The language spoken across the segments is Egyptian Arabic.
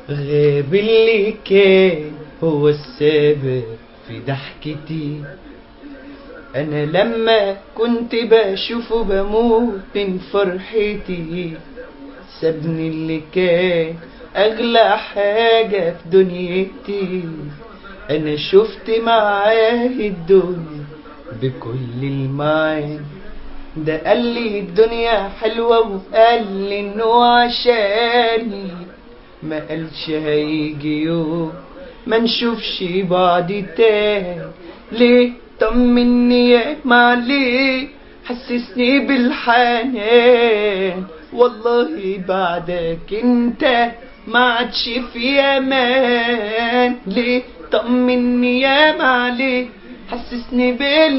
غاب اللي كان هو السبب في ضحكتي انا لما كنت بشوفه بموت من فرحتي سابني اللي كان اغلى حاجة في دنيتي انا شفت معاه الدنيا بكل المعاني ده قال لي الدنيا حلوة وقال لي انه عشاني ما قالش هيجي يوم ما نشوفش بعض تاني ليه طمني يا معليه حسسني بالحنان والله بعدك انت ما عادش في امان ليه طمني يا معليه حسسني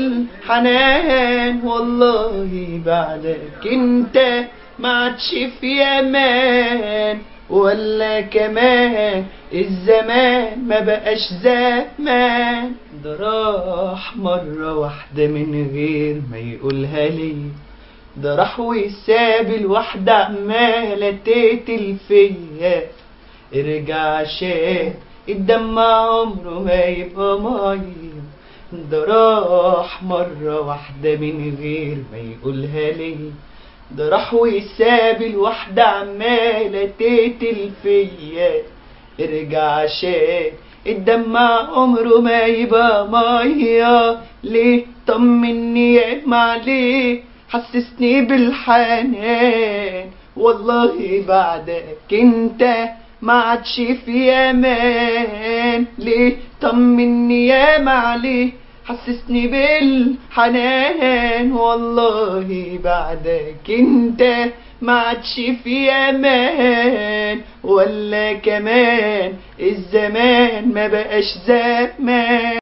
بالحنان والله بعدك انت ما عادش في امان ولا كمان الزمان ما بقاش زمان ده راح مرة واحدة من غير ما يقولها لي ده راح وساب الواحدة عمالة تقتل فيا ارجع عشان الدمع عمره ما يبقى مية ده راح مرة واحدة من غير ما يقولها لي ده راح وساب الواحدة عمالة تقتل فيا ارجع عشان الدمع عمره ما يبقى مية ليه طمني يا معليه حسسني بالحنان والله بعدك انت ما عادش في امان ليه طمني يا معليه حسسني بالحنان والله بعدك انت ما عادش في امان ولا كمان الزمان ما بقاش زمان